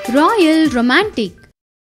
Royal Romantic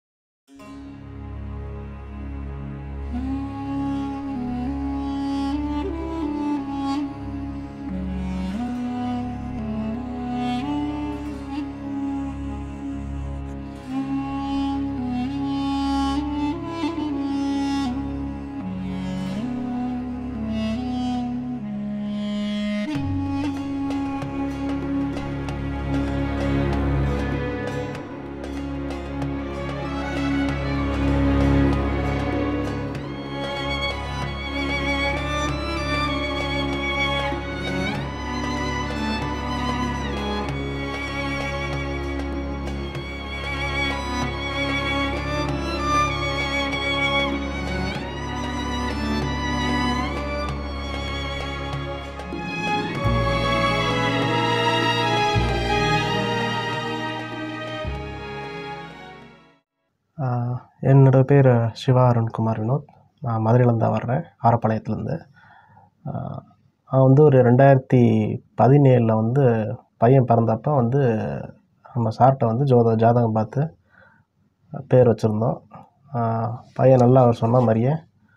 ஆஹ் என்னோட பேர் சிவா அருண்குமார் வினோத் நான் மதுரையிலேருந்து தான் வர்றேன் ஆரப்பாளையத்துலேருந்து ஆஹ் நான் வந்து ஒரு ரெண்டாயிரத்தி பதினேழில் வந்து பையன் பிறந்தப்ப வந்து நம்ம சார்கிட்ட வந்து ஜோத ஜாதகம் பார்த்து பேர் வச்சுருந்தோம் ஆஹ் பையன் நல்லா அவர் சொன்ன மாதிரியே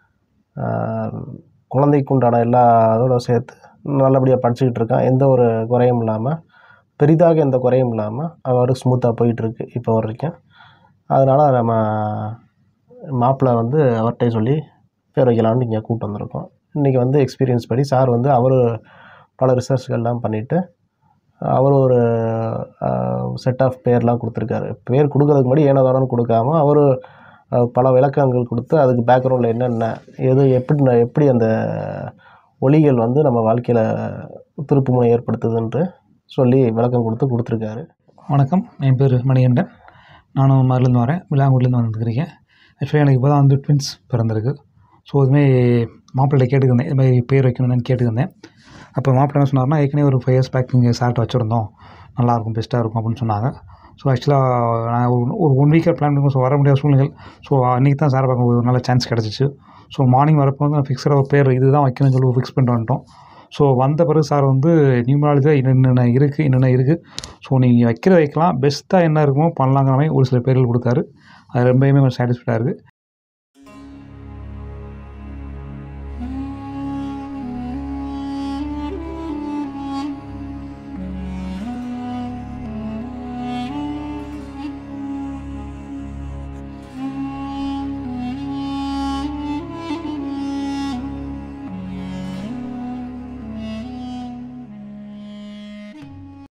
ஆஹ் குழந்தைக்கு உண்டான எல்லா இதோட சேர்த்து நல்லபடியாக படிச்சுக்கிட்டு இருக்கான் எந்த ஒரு குறையும் இல்லாமல் பெரிதாக எந்த குறையும் இல்லாமல் அவர் ஸ்மூத்தாக போயிட்டுருக்கு இப்போ வரைக்கும் அதனால் நம்ம மாப்பிள்ளை வந்து அவர்கிட்டே சொல்லி பேர் வைக்கலாம்னு இங்கே கூப்பிட்டு வந்திருக்கோம் இன்றைக்கி வந்து எக்ஸ்பீரியன்ஸ் படி சார் வந்து அவர் பல ரிசர்ச்கள்லாம் பண்ணிவிட்டு அவர் ஒரு செட் ஆஃப் பேர்லாம் கொடுத்துருக்காரு பேர் கொடுக்கறதுக்கு முன்னாடி ஏனோ தானோன்னு கொடுக்காம அவர் பல விளக்கங்கள் கொடுத்து அதுக்கு பேக்ரவுண்டில் என்னென்ன எது எப்படி ந- எப்படி அந்த ஒளிகள் வந்து நம்ம வாழ்க்கையில் திருப்புமுனை ஏற்படுத்துதுன்ட்டு சொல்லி விளக்கம் கொடுத்து கொடுத்துருக்காரு வணக்கம் என் பேர் மணிகண்டன் நானும் மதுலேருந்து வரேன் விளாங்குடிலேருந்து வந்துருக்கேன் ஆக்சுவலி எனக்கு இப்போ தான் வந்து ட்வின்ஸ் பிறந்திருக்கு ஸோ இதுமாரி மாப்பிள்ளை கேட்டுக்கிருந்தேன் இது மாதிரி பேர் வைக்கணும்னு கேட்டுக்கிருந்தேன் அப்போ மாப்பிள்ளை என்ன சொன்னார்னா ஏற்கனவே ஒரு ஃபைவ் இயர்ஸ் பேக் இங்கே சார்ட் வச்சுருந்தோம் நல்லாயிருக்கும் பெஸ்ட்டாக இருக்கும் அப்படின்னு சொன்னாங்க ஸோ ஆக்சுவலாக நான் ஒரு ஒரு ஒன் வீக்காக பிளான் பண்ணி ஸோ வர முடியாத சூழ்நிலைகள் ஸோ அன்றைக்கி தான் சார் பார்க்க ஒரு நல்ல சான்ஸ் கிடச்சிச்சு ஸோ மார்னிங் வரப்போ வந்து ஃபிக்ஸடாக ஒரு பேர் இது தான் வைக்கணும்னு சொல்லி ஃபிக்ஸ் பண்ணிட்டு வந்துட்டோம் ஸோ வந்த பிறகு சார் வந்து நியூமராலஜியில் என்னென்ன இருக்குது என்னென்ன இருக்குது ஸோ நீங்கள் வைக்கிற வைக்கலாம் பெஸ்ட்டாக என்ன இருக்குமோ பண்ணலாங்கிற மாதிரி ஒரு சில பேர்கள் கொடுத்தாரு அது ரொம்பவுமே கொஞ்சம் சாட்டிஸ்ஃபைடாக இருக்குது